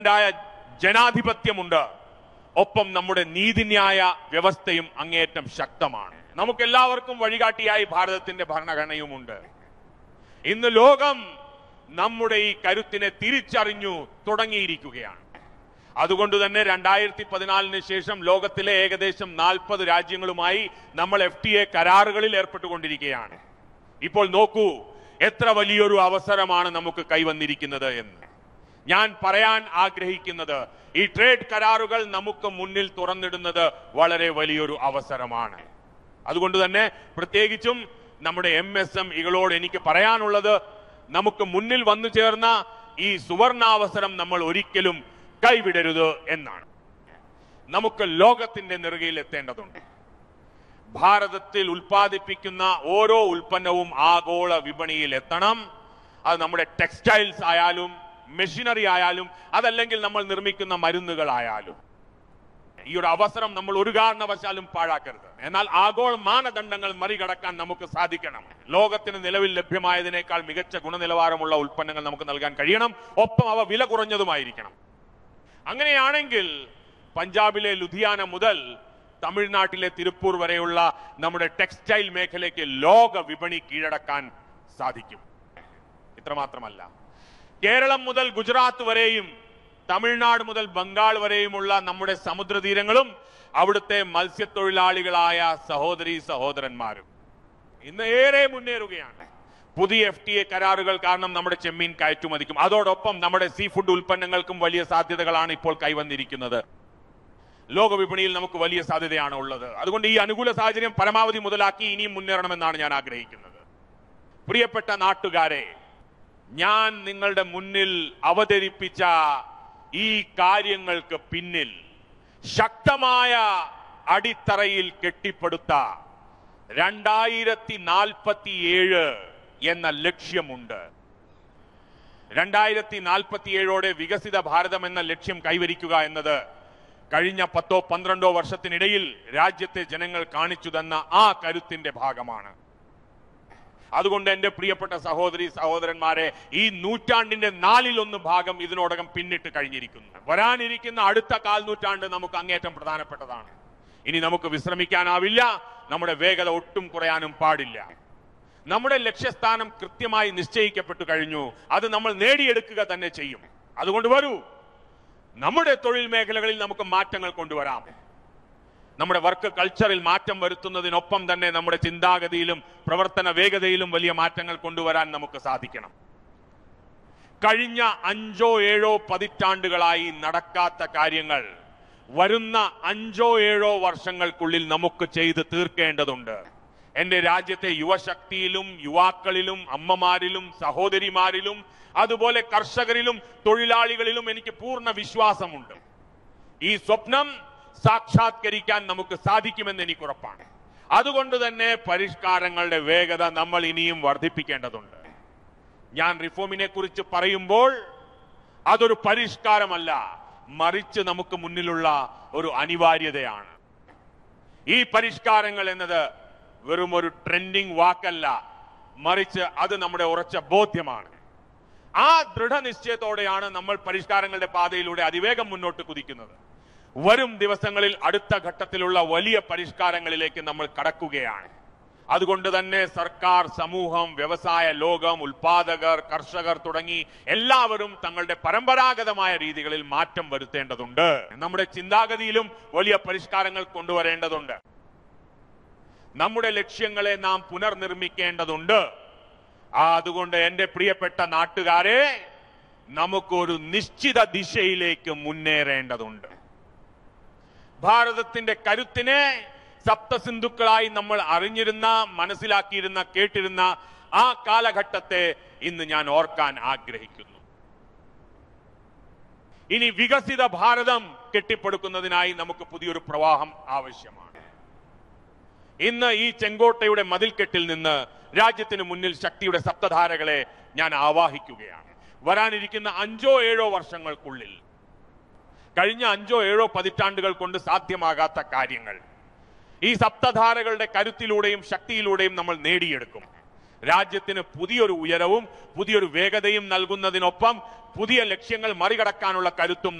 ഉണ്ടായ ജനാധിപത്യമുണ്ട് ഒപ്പം നമ്മുടെ നീതിന്യായ വ്യവസ്ഥയും അങ്ങേയറ്റം ശക്തമാണ് നമുക്കെല്ലാവർക്കും വഴികാട്ടിയായി ഭാരതത്തിന്റെ ഭരണഘടനയുമുണ്ട് ഇന്ന് ലോകം നമ്മുടെ ഈ കരുത്തിനെ തിരിച്ചറിഞ്ഞു തുടങ്ങിയിരിക്കുകയാണ് അതുകൊണ്ട് തന്നെ രണ്ടായിരത്തി പതിനാലിന് ശേഷം ലോകത്തിലെ ഏകദേശം നാൽപ്പത് രാജ്യങ്ങളുമായി നമ്മൾ എഫ് ടി എ കരാറുകളിൽ ഏർപ്പെട്ടുകൊണ്ടിരിക്കുകയാണ് ഇപ്പോൾ നോക്കൂ എത്ര വലിയൊരു അവസരമാണ് നമുക്ക് കൈവന്നിരിക്കുന്നത് എന്ന് ഞാൻ പറയാൻ ആഗ്രഹിക്കുന്നത് ഈ ട്രേഡ് കരാറുകൾ നമുക്ക് മുന്നിൽ തുറന്നിടുന്നത് വളരെ വലിയൊരു അവസരമാണ് അതുകൊണ്ട് തന്നെ പ്രത്യേകിച്ചും നമ്മുടെ എം എസ് എം ഇകളോട് എനിക്ക് പറയാനുള്ളത് നമുക്ക് മുന്നിൽ വന്നു ചേർന്ന ഈ സുവർണാവസരം നമ്മൾ ഒരിക്കലും കൈവിടരുത് എന്നാണ് നമുക്ക് ലോകത്തിന്റെ നെറുകയിൽ എത്തേണ്ടതുണ്ട് ഭാരതത്തിൽ ഉൽപ്പാദിപ്പിക്കുന്ന ഓരോ ഉൽപ്പന്നവും ആഗോള വിപണിയിൽ എത്തണം അത് നമ്മുടെ ടെക്സ്റ്റൈൽസ് ആയാലും മെഷീനറി ആയാലും അതല്ലെങ്കിൽ നമ്മൾ നിർമ്മിക്കുന്ന മരുന്നുകളായാലും ഈ ഒരു അവസരം നമ്മൾ ഒരു കാരണവശാലും പാഴാക്കരുത് എന്നാൽ ആഗോള മാനദണ്ഡങ്ങൾ മറികടക്കാൻ നമുക്ക് സാധിക്കണം ലോകത്തിന് നിലവിൽ ലഭ്യമായതിനേക്കാൾ മികച്ച ഗുണനിലവാരമുള്ള ഉൽപ്പന്നങ്ങൾ നമുക്ക് നൽകാൻ കഴിയണം ഒപ്പം അവ വില കുറഞ്ഞതുമായിരിക്കണം അങ്ങനെയാണെങ്കിൽ പഞ്ചാബിലെ ലുധിയാന മുതൽ തമിഴ്നാട്ടിലെ തിരുപ്പൂർ വരെയുള്ള നമ്മുടെ ടെക്സ്റ്റൈൽ മേഖലയ്ക്ക് ലോക വിപണി കീഴടക്കാൻ സാധിക്കും ഇത്രമാത്രമല്ല കേരളം മുതൽ ഗുജറാത്ത് വരെയും തമിഴ്നാട് മുതൽ ബംഗാൾ വരെയുമുള്ള നമ്മുടെ സമുദ്രതീരങ്ങളും അവിടുത്തെ മത്സ്യത്തൊഴിലാളികളായ സഹോദരി സഹോദരന്മാരും ഇന്ന് ഏറെ മുന്നേറുകയാണ് പുതിയ എഫ് ടി എ കരാറുകൾ കാരണം നമ്മുടെ ചെമ്മീൻ കയറ്റുമതിക്കും അതോടൊപ്പം നമ്മുടെ സീ ഫുഡ് ഉൽപ്പന്നങ്ങൾക്കും വലിയ സാധ്യതകളാണ് ഇപ്പോൾ കൈവന്നിരിക്കുന്നത് ലോക വിപണിയിൽ നമുക്ക് വലിയ സാധ്യതയാണ് ഉള്ളത് അതുകൊണ്ട് ഈ അനുകൂല സാഹചര്യം പരമാവധി മുതലാക്കി ഇനിയും മുന്നേറണമെന്നാണ് ഞാൻ ആഗ്രഹിക്കുന്നത് പ്രിയപ്പെട്ട നാട്ടുകാരെ ഞാൻ നിങ്ങളുടെ മുന്നിൽ അവതരിപ്പിച്ച ഈ കാര്യങ്ങൾക്ക് പിന്നിൽ ശക്തമായ അടിത്തറയിൽ കെട്ടിപ്പടുത്ത രണ്ടായിരത്തി നാൽപ്പത്തിയേഴ് എന്ന ലക്ഷ്യമുണ്ട് രണ്ടായിരത്തി നാൽപ്പത്തിയേഴോടെ വികസിത ഭാരതം എന്ന ലക്ഷ്യം കൈവരിക്കുക എന്നത് കഴിഞ്ഞ പത്തോ പന്ത്രണ്ടോ വർഷത്തിനിടയിൽ രാജ്യത്തെ ജനങ്ങൾ കാണിച്ചു തന്ന ആ കരുത്തിന്റെ ഭാഗമാണ് അതുകൊണ്ട് എന്റെ പ്രിയപ്പെട്ട സഹോദരി സഹോദരന്മാരെ ഈ നൂറ്റാണ്ടിന്റെ നാലിലൊന്ന് ഭാഗം ഇതിനോടകം പിന്നിട്ട് കഴിഞ്ഞിരിക്കുന്നു വരാനിരിക്കുന്ന അടുത്ത കാൽ നൂറ്റാണ്ട് നമുക്ക് അങ്ങേറ്റം പ്രധാനപ്പെട്ടതാണ് ഇനി നമുക്ക് വിശ്രമിക്കാനാവില്ല നമ്മുടെ വേഗത ഒട്ടും കുറയാനും പാടില്ല നമ്മുടെ ലക്ഷ്യസ്ഥാനം കൃത്യമായി നിശ്ചയിക്കപ്പെട്ടു കഴിഞ്ഞു അത് നമ്മൾ നേടിയെടുക്കുക തന്നെ ചെയ്യും അതുകൊണ്ട് വരൂ നമ്മുടെ തൊഴിൽ മേഖലകളിൽ നമുക്ക് മാറ്റങ്ങൾ കൊണ്ടുവരാം നമ്മുടെ വർക്ക് കൾച്ചറിൽ മാറ്റം വരുത്തുന്നതിനൊപ്പം തന്നെ നമ്മുടെ ചിന്താഗതിയിലും പ്രവർത്തന വേഗതയിലും വലിയ മാറ്റങ്ങൾ കൊണ്ടുവരാൻ നമുക്ക് സാധിക്കണം കഴിഞ്ഞ അഞ്ചോ ഏഴോ പതിറ്റാണ്ടുകളായി നടക്കാത്ത കാര്യങ്ങൾ വരുന്ന അഞ്ചോ ഏഴോ വർഷങ്ങൾക്കുള്ളിൽ നമുക്ക് ചെയ്ത് തീർക്കേണ്ടതുണ്ട് എന്റെ രാജ്യത്തെ യുവശക്തിയിലും യുവാക്കളിലും അമ്മമാരിലും സഹോദരിമാരിലും അതുപോലെ കർഷകരിലും തൊഴിലാളികളിലും എനിക്ക് പൂർണ്ണ വിശ്വാസമുണ്ട് ഈ സ്വപ്നം സാക്ഷാത്കരിക്കാൻ നമുക്ക് സാധിക്കുമെന്ന് എനിക്ക് ഉറപ്പാണ് അതുകൊണ്ട് തന്നെ പരിഷ്കാരങ്ങളുടെ വേഗത നമ്മൾ ഇനിയും വർദ്ധിപ്പിക്കേണ്ടതുണ്ട് ഞാൻ റിഫോമിനെ കുറിച്ച് പറയുമ്പോൾ അതൊരു പരിഷ്കാരമല്ല മറിച്ച് നമുക്ക് മുന്നിലുള്ള ഒരു അനിവാര്യതയാണ് ഈ പരിഷ്കാരങ്ങൾ എന്നത് വെറും ഒരു ട്രെൻഡിങ് വാക്കല്ല മറിച്ച് അത് നമ്മുടെ ഉറച്ച ബോധ്യമാണ് ആ ദൃഢനിശ്ചയത്തോടെയാണ് നമ്മൾ പരിഷ്കാരങ്ങളുടെ പാതയിലൂടെ അതിവേഗം മുന്നോട്ട് കുതിക്കുന്നത് വരും ദിവസങ്ങളിൽ അടുത്ത ഘട്ടത്തിലുള്ള വലിയ പരിഷ്കാരങ്ങളിലേക്ക് നമ്മൾ കടക്കുകയാണ് അതുകൊണ്ട് തന്നെ സർക്കാർ സമൂഹം വ്യവസായ ലോകം ഉൽപാദകർ കർഷകർ തുടങ്ങി എല്ലാവരും തങ്ങളുടെ പരമ്പരാഗതമായ രീതികളിൽ മാറ്റം വരുത്തേണ്ടതുണ്ട് നമ്മുടെ ചിന്താഗതിയിലും വലിയ പരിഷ്കാരങ്ങൾ കൊണ്ടുവരേണ്ടതുണ്ട് നമ്മുടെ ലക്ഷ്യങ്ങളെ നാം പുനർനിർമ്മിക്കേണ്ടതുണ്ട് ആ അതുകൊണ്ട് എന്റെ പ്രിയപ്പെട്ട നാട്ടുകാരെ നമുക്കൊരു നിശ്ചിത ദിശയിലേക്ക് മുന്നേറേണ്ടതുണ്ട് ഭാരതത്തിന്റെ കരുത്തിനെ സപ്തസിന്ധുക്കളായി നമ്മൾ അറിഞ്ഞിരുന്ന മനസ്സിലാക്കിയിരുന്ന കേട്ടിരുന്ന ആ കാലഘട്ടത്തെ ഇന്ന് ഞാൻ ഓർക്കാൻ ആഗ്രഹിക്കുന്നു ഇനി വികസിത ഭാരതം കെട്ടിപ്പടുക്കുന്നതിനായി നമുക്ക് പുതിയൊരു പ്രവാഹം ആവശ്യമാണ് ഇന്ന് ഈ ചെങ്കോട്ടയുടെ മതിൽക്കെട്ടിൽ നിന്ന് രാജ്യത്തിന് മുന്നിൽ ശക്തിയുടെ സപ്തധാരകളെ ഞാൻ ആവാഹിക്കുകയാണ് വരാനിരിക്കുന്ന അഞ്ചോ ഏഴോ വർഷങ്ങൾക്കുള്ളിൽ കഴിഞ്ഞ അഞ്ചോ ഏഴോ പതിറ്റാണ്ടുകൾ കൊണ്ട് സാധ്യമാകാത്ത കാര്യങ്ങൾ ഈ സപ്തധാരകളുടെ കരുത്തിലൂടെയും ശക്തിയിലൂടെയും നമ്മൾ നേടിയെടുക്കും രാജ്യത്തിന് പുതിയൊരു ഉയരവും പുതിയൊരു വേഗതയും നൽകുന്നതിനൊപ്പം പുതിയ ലക്ഷ്യങ്ങൾ മറികടക്കാനുള്ള കരുത്തും